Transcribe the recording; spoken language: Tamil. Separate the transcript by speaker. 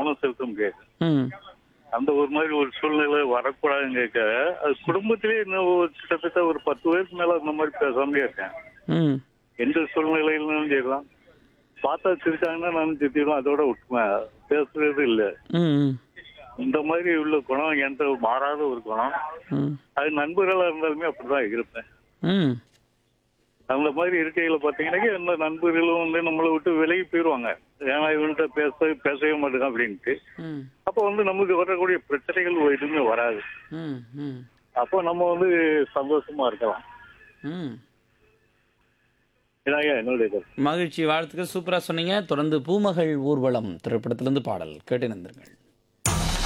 Speaker 1: கவனம் செலுத்த முடியாது
Speaker 2: ம்
Speaker 1: அந்த ஒரு மாதிரி ஒரு சூழ்நிலை வரக்கூடாதுன்னு கேட்க அது குடும்பத்திலே இன்னும் ஒரு கிட்டத்தட்ட ஒரு பத்து பேருக்கு மேல அந்த மாதிரி பேசாமலே இருக்கேன்
Speaker 2: ம்
Speaker 1: எந்த சூழ்நிலையிலும் செய்யலாம் பார்த்தா சிரிச்சாங்கன்னா நான் திட்டிடுவேன் அதோட விட்டுவேன் பேசுறது இல்லை
Speaker 2: ம் ம்
Speaker 1: இந்த மாதிரி உள்ள குணம் எந்த மாறாத ஒரு குணம்
Speaker 2: ம்
Speaker 1: அது நண்பர்களா இருந்தாலுமே அப்படிதான் இருப்பேன்
Speaker 2: ம்
Speaker 1: அந்த மாதிரி இருக்கையில பாத்தீங்கன்னா எந்த நண்பர்களும் வந்து நம்மளை விட்டு விலகி போயிடுவாங்க ஏன்னா இவன்கிட்ட பேச பேசவே மாட்டேங்க அப்படின்ட்டு
Speaker 2: ம்
Speaker 1: அப்போ வந்து நமக்கு வரக்கூடிய பிரச்சனைகள் எதுவுமே வராது
Speaker 2: ம் ம்
Speaker 1: அப்போ நம்ம வந்து சந்தோஷமா இருக்கலாம்
Speaker 2: ம்
Speaker 1: இதாங்க என்னுடைய கருத்து
Speaker 2: மகிழ்ச்சி வாழ்த்துக்கள் சூப்பராக சொன்னீங்க தொடர்ந்து பூமகள் ஊர்வலம் திரைப்படத்திலிருந்து பாடல் கேட்டு நந்திருங்கள்